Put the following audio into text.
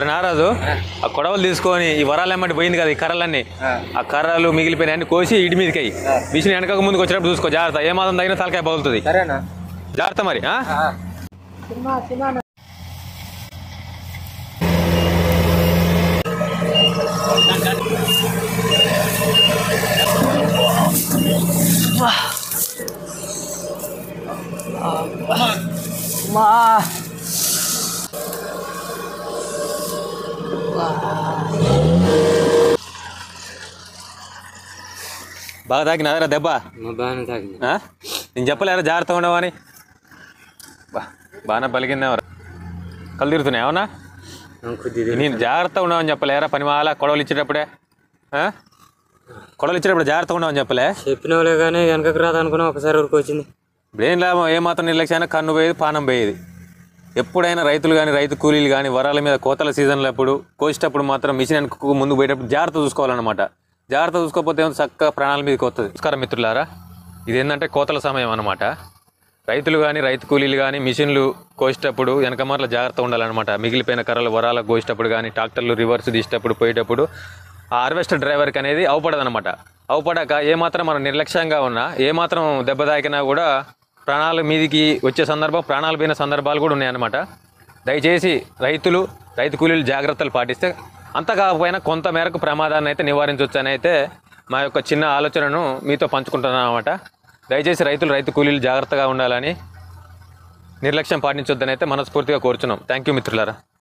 అరే నారాజు ఆ కొడవలు తీసుకొని ఈ వరాలు ఎమ్మటి పోయింది కదా ఈ కర్రలన్నీ ఆ కర్రలు మిగిలిపోయిన అన్ని కోసి ఇడి మీదకి అయ్యి మిషన్ వెనక ముందుకు వచ్చినప్పుడు చూసుకో జాగ్రత్త ఏ మాత్రం తగిన తలకాయ పగులుతుంది సరేనా జాగ్రత్త మరి ఆ? మా బాగా తాకినాదరా దెబ్బ మా బాగానే తాగింది ఆ? నేను చెప్పలేరా జాగ్రత్తగా ఉండవని బా బాగానే పలికిందేమరా కళ్ళు తిరుగుతున్నాయి అవునా కొద్దిగా నేను జాగ్రత్తగా ఉండవని చెప్పలేరా పని మాల కొడవలు ఇచ్చేటప్పుడే ఆ? కొడవలు ఇచ్చేటప్పుడు జాగ్రత్తగా ఉండవని చెప్పలే చెప్పినవులే కానీ వెనకకు రాదనుకున్నా ఒకసారి ఊరికి వచ్చింది ఇప్పుడు ఏం లాభం ఏమాత్రం నిర్లక్ష్యాన కన్ను పోయేది పానం పోయేది ఎప్పుడైనా రైతులు కానీ రైతు కూలీలు కానీ వరాల మీద కోతల సీజన్లో అప్పుడు కోసేటప్పుడు మాత్రం మిషన్ వెనకకు ముందుకు పోయేటప్పుడు జాగ్రత్త చూసుకోవాలన్నమాట జాగ్రత్త చూసుకోకపోతే ఏమో చక్కగా ప్రాణాల మీదకి వస్తుంది నమస్కారం మిత్రులారా ఇది ఏంటంటే కోతల సమయం అన్నమాట రైతులు కానీ రైతు కూలీలు కానీ మిషన్లు కోసేటప్పుడు వెనకమార్ల జాగ్రత్త ఉండాలన్నమాట మిగిలిపోయిన కర్రలు వరాలకు కోసేటప్పుడు కానీ ట్రాక్టర్లు రివర్స్ తీసేటప్పుడు పోయేటప్పుడు ఆ హార్వెస్టర్ డ్రైవర్కి అనేది అవపడదన్నమాట అవపడాక ఏమాత్రం మనం నిర్లక్ష్యంగా ఉన్నా ఏమాత్రం దెబ్బ తాకినా కూడా ప్రాణాల మీదికి వచ్చే సందర్భం ప్రాణాలు పోయిన సందర్భాలు కూడా ఉన్నాయన్నమాట దయచేసి రైతులు రైతు కూలీలు జాగ్రత్తలు పాటిస్తే అంత కాకపోయినా కొంత మేరకు ప్రమాదాన్ని అయితే నివారించవచ్చు అని అయితే మా యొక్క చిన్న ఆలోచనను మీతో పంచుకుంటున్నాను అనమాట దయచేసి రైతులు రైతు కూలీలు జాగ్రత్తగా ఉండాలని నిర్లక్ష్యం పాటించొద్దని అయితే మనస్ఫూర్తిగా కోరుచున్నాం థ్యాంక్ యూ మిత్రులారా